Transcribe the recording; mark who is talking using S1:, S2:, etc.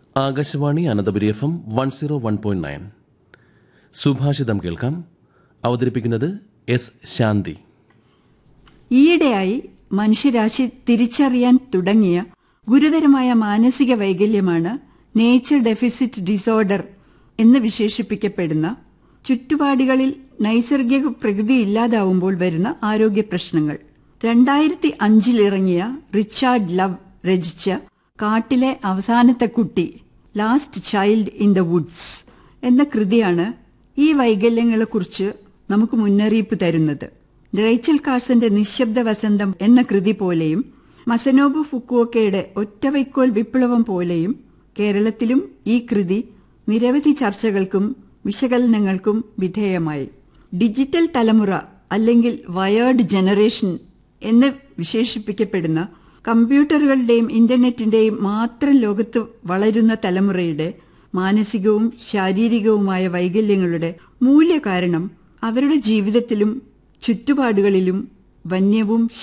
S1: Akashvani Ananthapuri F M one zero one point nine സുഭാഷിതം കേൾക്കാം അവതരിപ്പിക്കുന്നത് എസ് ശാന്തി
S2: ഈയിടെയായി മനുഷ്യരാശി തിരിച്ചറിയാൻ തുടങ്ങിയ ഗുരുതരമായ മാനസിക വൈകല്യമാണ് നേച്ചർ ഡെഫിസിറ്റ് ഡിസോർഡർ എന്ന് വിശേഷിപ്പിക്കപ്പെടുന്ന ചുറ്റുപാടുകളിൽ നൈസർഗിക പ്രകൃതി ഇല്ലാതാവുമ്പോൾ വരുന്ന ആരോഗ്യ പ്രശ്നങ്ങൾ രണ്ടായിരത്തി അഞ്ചിലിറങ്ങിയ റിച്ചാർഡ് ലവ് രചിച്ച കാട്ടിലെ അവസാനത്തെ കുട്ടി last child in the woods എന്ന കൃതിയാണ് ഈ വൈകല്യങ്ങളെക്കുറിച്ച് നമുക്ക് മുന്നറിയിപ്പ് തരുന്നത് റേച്ചൽ കാർസന്റെ നിശബ്ദ വസന്തം എന്ന കൃതി പോലെയും മസനോബു ഫുക്കുവക്കയുടെ ഒറ്റവൈക്കോൽ വിപ്ലവം പോലെയും കേരളത്തിലും ഈ കൃതി നിരവധി ചർച്ചകൾക്കും വിശകലനങ്ങൾക്കും വിധേയമായി ഡിജിറ്റൽ തലമുറ അല്ലെങ്കിൽ വയേർഡ് ജനറേഷൻ എന്ന് വിശേഷിപ്പിക്കപ്പെടുന്ന കമ്പ്യൂട്ടറുകളുടെയും ഇന്റർനെറ്റിന്റെയും മാത്രം ലോകത്ത് വളരുന്ന തലമുറയുടെ മാനസികവും ശാരീരികവുമായ വൈകല്യങ്ങളുടെ മൂല്യ കാരണം അവരുടെ ജീവിതത്തിലും ചുറ്റുപാടുകളിലും വന്യവും